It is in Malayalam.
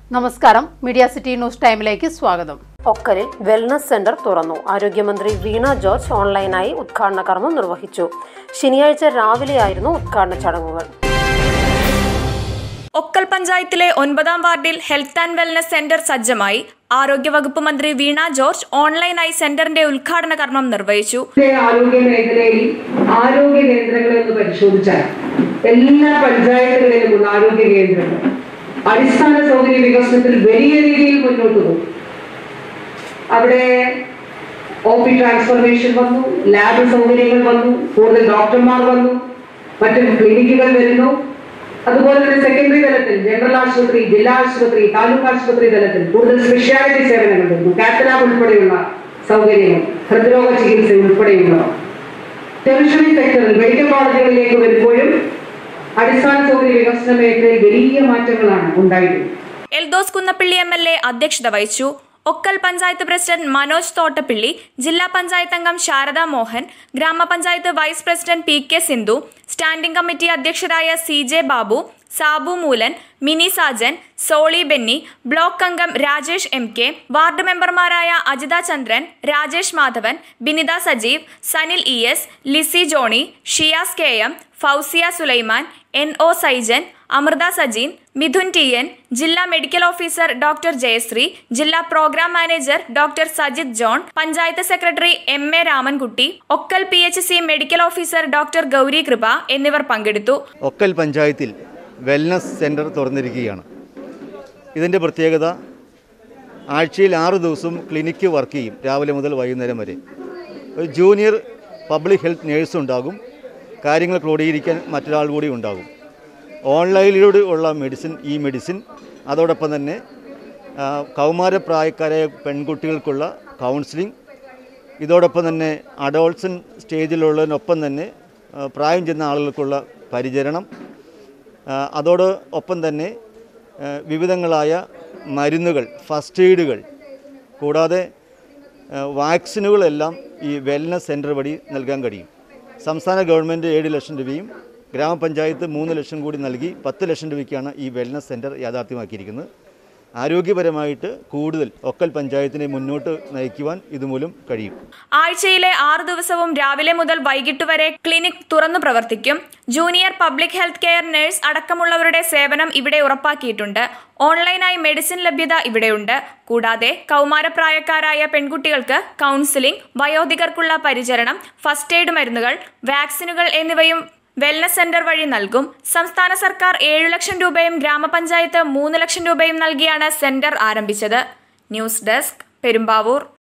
നമസ്കാരം മീഡിയ സിറ്റി ന്യൂസ് ടൈമിലേക്ക് സ്വാഗതം ഒക്കലിൽ വെൽനസ് സെന്റർ തുറന്നു ആരോഗ്യമന്ത്രി വീണ ജോർജ് ഓൺലൈനായി ഉദ്ഘാടന കർമ്മം നിർവഹിച്ചു ശനിയാഴ്ച രാവിലെയായിരുന്നു ഉദ്ഘാടന ചടങ്ങുകൾ ഒക്കൽ പഞ്ചായത്തിലെ ഒൻപതാം വാർഡിൽ ഹെൽത്ത് ആൻഡ് വെൽനസ് സെന്റർ സജ്ജമായി ആരോഗ്യവകുപ്പ് മന്ത്രി വീണ ജോർജ് ഓൺലൈനായി സെന്ററിന്റെ ഉദ്ഘാടന കർമ്മം നിർവഹിച്ചു ഇന്നത്തെ ആരോഗ്യ മേഖലയിൽ ആരോഗ്യ കേന്ദ്രങ്ങളെ ഒന്ന് പരിശോധിച്ചാൽ എല്ലാ പഞ്ചായത്തുകളിലുമുള്ള ആരോഗ്യ കേന്ദ്രങ്ങൾ അടിസ്ഥാന സൗകര്യ വികസനത്തിൽ വലിയ രീതിയിൽ മുന്നോട്ട് പോകും അവിടെ ഒ പി ട്രാൻസ്ഫോർമേഷൻ വന്നു ലാബ് സൗകര്യങ്ങൾ വന്നു കൂടുതൽ ഡോക്ടർമാർ വന്നു മറ്റു ക്ലിനിക്കുകൾ വരുന്നു അതുപോലെ തന്നെ സെക്കൻഡറി തലത്തിൽ ജനറൽ ആശുപത്രി ജില്ലാ ആശുപത്രി താലൂക്ക് ആശുപത്രി തലത്തിൽ കൂടുതൽ സ്പെഷ്യാലിറ്റി സേവനങ്ങൾ വരുന്നു കാത്തലാബ് ഉൾപ്പെടെയുള്ള സൗകര്യങ്ങൾ ഹൃദ്രോഗ ചികിത്സ ഉൾപ്പെടെയുള്ളവ ടെറിഷറി സെക്ടറിൽ മെഡിക്കൽ കോളേജുകളിലേക്ക് വരുമ്പോഴും അടിസ്ഥാന സൗകര്യ വികസന മേഖലയിൽ വലിയ മാറ്റങ്ങളാണ് ഉണ്ടായിട്ടുള്ളത് Eldhose Kunnappilly M L A അധ്യക്ഷത വഹിച്ചു ഒക്കൽ പഞ്ചായത്ത് പ്രസിഡന്റ് മനോജ് തോട്ടപ്പിള്ളി ജില്ലാ പഞ്ചായത്ത് അംഗം ശാരദാ മോഹൻ ഗ്രാമപഞ്ചായത്ത് vice president P K Sindhu standing committee അധ്യക്ഷരായ C J Babu Sabu Moolan Mini Sajan Soly Benny block അംഗം രാജേഷ് എം കെ വാർഡ് മെമ്പർമാരായ Ajitha Chandran Rajesh Madhavan Binitha Sajeev Sanil E S Lissy Johny Shiyas K M Fousiya Sulaiman N O Saijan Amritha Sajeen Mithun T N ജില്ലാ മെഡിക്കൽ ഓഫീസർ ഡോക്ടർ ജയശ്രീ ജില്ലാ programme manager doctor Sajith John panchayat secretary M A Ramankutty Okkal P H C medical officer doctor Gouri Kripa എന്നിവർ പങ്കെടുത്തു ഒക്കൽ പഞ്ചായത്തിൽ വെൽനസ് സെൻറ്റർ തുറന്നിരിക്കുകയാണ് ഇതിൻ്റെ പ്രത്യേകത ആഴ്ചയിൽ ആറ് ദിവസവും ക്ലിനിക്ക് വർക്ക് ചെയ്യും രാവിലെ മുതൽ വൈകുന്നേരം വരെ ഒരു ജൂനിയർ പബ്ലിക് ഹെൽത്ത് നേഴ്സ് ഉണ്ടാകും കാര്യങ്ങൾ ക്രോഡീകരിക്കാൻ മറ്റൊരാൾ കൂടി ഉണ്ടാകും ഓൺലൈനിലൂടെ ഉള്ള മെഡിസിൻ ഈ മെഡിസിൻ അതോടൊപ്പം തന്നെ ആ, കൗമാരപ്രായക്കാരായ പെൺകുട്ടികൾക്കുള്ള കൗൺസിലിംഗ് ഇതോടൊപ്പം തന്നെ അഡോൾസൺ സ്റ്റേജിലുള്ളതിനൊപ്പം തന്നെ ആ, പ്രായം ചെന്ന ആളുകൾക്കുള്ള പരിചരണം ആ, അതോടൊപ്പം തന്നെ ആ, വിവിധങ്ങളായ മരുന്നുകൾ ഫസ്റ്റ് എയ്ഡുകൾ കൂടാതെ ആ, വാക്സിനുകളെല്ലാം ഈ വെൽനസ് സെൻറ്റർ വഴി നൽകാൻ കഴിയും സംസ്ഥാന ഗവൺമെൻറ് ഏഴ് ലക്ഷം രൂപയും ഗ്രാമപഞ്ചായത്ത് മൂന്ന് ലക്ഷം കൂടി നൽകി പത്ത് ലക്ഷം രൂപയ്ക്കാണ് ഈ വെൽനസ് സെൻറ്റർ യാഥാർത്ഥ്യമാക്കിയിരിക്കുന്നത് ആരോഗ്യപരമായിട്ട് കൂടുതൽ ഒക്കൽ പഞ്ചായത്തിനെ മുന്നോട്ട് നയിക്കുവാൻ ഇതുമൂലം കഴിയും ആഴ്ചയിലെ ആറു ദിവസവും രാവിലെ മുതൽ വൈകിട്ട് വരെ ക്ലിനിക് തുറന്നു പ്രവർത്തിക്കും junior public health care nurse അടക്കമുള്ളവരുടെ സേവനം ഇവിടെ ഉറപ്പാക്കിയിട്ടുണ്ട് ഓൺലൈനായി മെഡിസിൻ ലഭ്യത ഇവിടെയുണ്ട് കൂടാതെ കൗമാരപ്രായക്കാരായ പെൺകുട്ടികൾക്ക് കൗൺസിലിംഗ് വയോധികർക്കുള്ള പരിചരണം ഫസ്റ്റ് എയ്ഡ് മരുന്നുകൾ വാക്സിനുകൾ എന്നിവയും വെൽനസ് സെന്റർ വഴി നൽകും സംസ്ഥാന സർക്കാർ ഏഴു ലക്ഷം രൂപയും ഗ്രാമപഞ്ചായത്ത് മൂന്ന് ലക്ഷം രൂപയും നൽകിയാണ് സെന്റർ ആരംഭിച്ചത് ന്യൂസ് ഡെസ്ക് പെരുമ്പാവൂർ